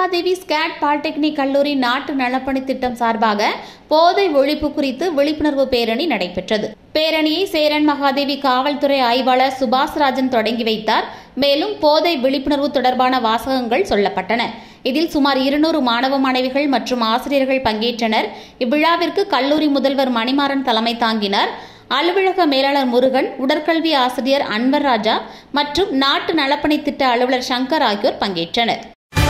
Mahadevi skate polytechnic கல்லூரி நாட்டு நலப்பணி திட்டம் சார்பாக போதை ஒழிப்பு குறித்து விழிப்புணர்வு பேரணி நடைபெற்றது பேரணியை சேரன் மகாதேவி காவல்துறை ஆய்வாளர் சுபாஷ் ராஜன் தொடங்கி வைத்தார் மேலும் போதை விழிப்புணர்வு தொடர்பான வாசகங்கள் சொல்லப்பட்டன இதில் சுமார் இருநூறு மாணவ மாணவிகள் மற்றும் ஆசிரியர்கள் பங்கேற்றனர் இவ்விழாவிற்கு கல்லூரி முதல்வர் மணிமாறன் தலைமை தாங்கினார் அலுவலக மேலாளர் முருகன் உடற்கல்வி ஆசிரியர் அன்வர் ராஜா மற்றும் நாட்டு நலப்பணி திட்ட அலுவலர் சங்கர் ஆகியோர் பங்கேற்றனர்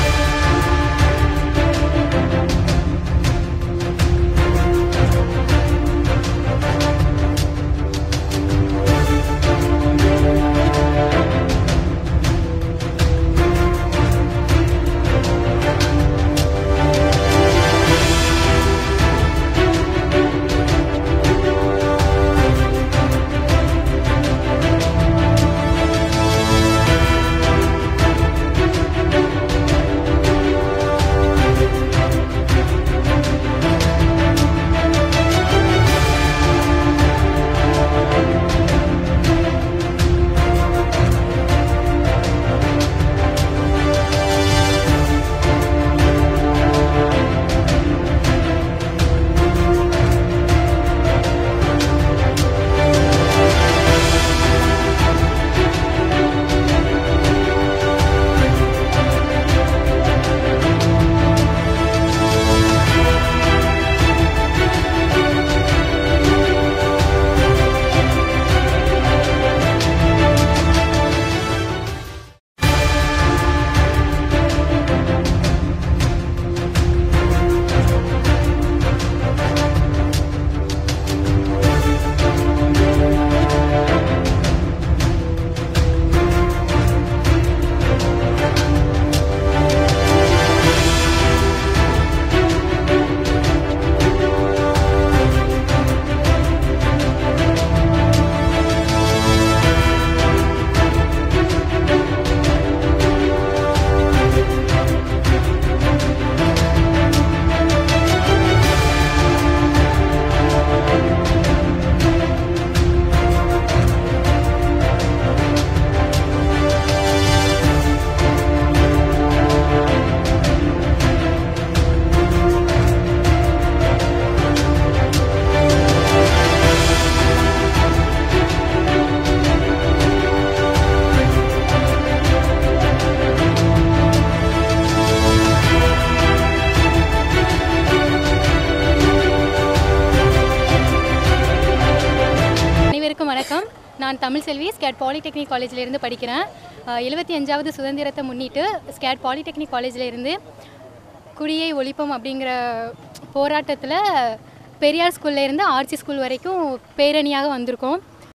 அனைவருக்கும் வணக்கம் நான் தமிழ் செல்வி ஸ்கேட் பாலிடெக்னிக் காலேஜில் இருந்து படிக்கிறேன் எழுபத்தி அஞ்சாவது சுதந்திரத்தை முன்னிட்டு ஸ்கேட் பாலிடெக்னிக் காலேஜில் இருந்து குடியை ஒழிப்போம் அப்படிங்கிற போராட்டத்தில் பெரியார் ஸ்கூல்ல இருந்து ஆர்ச்சி ஸ்கூல் வரைக்கும் பேரணியாக வந்திருக்கோம்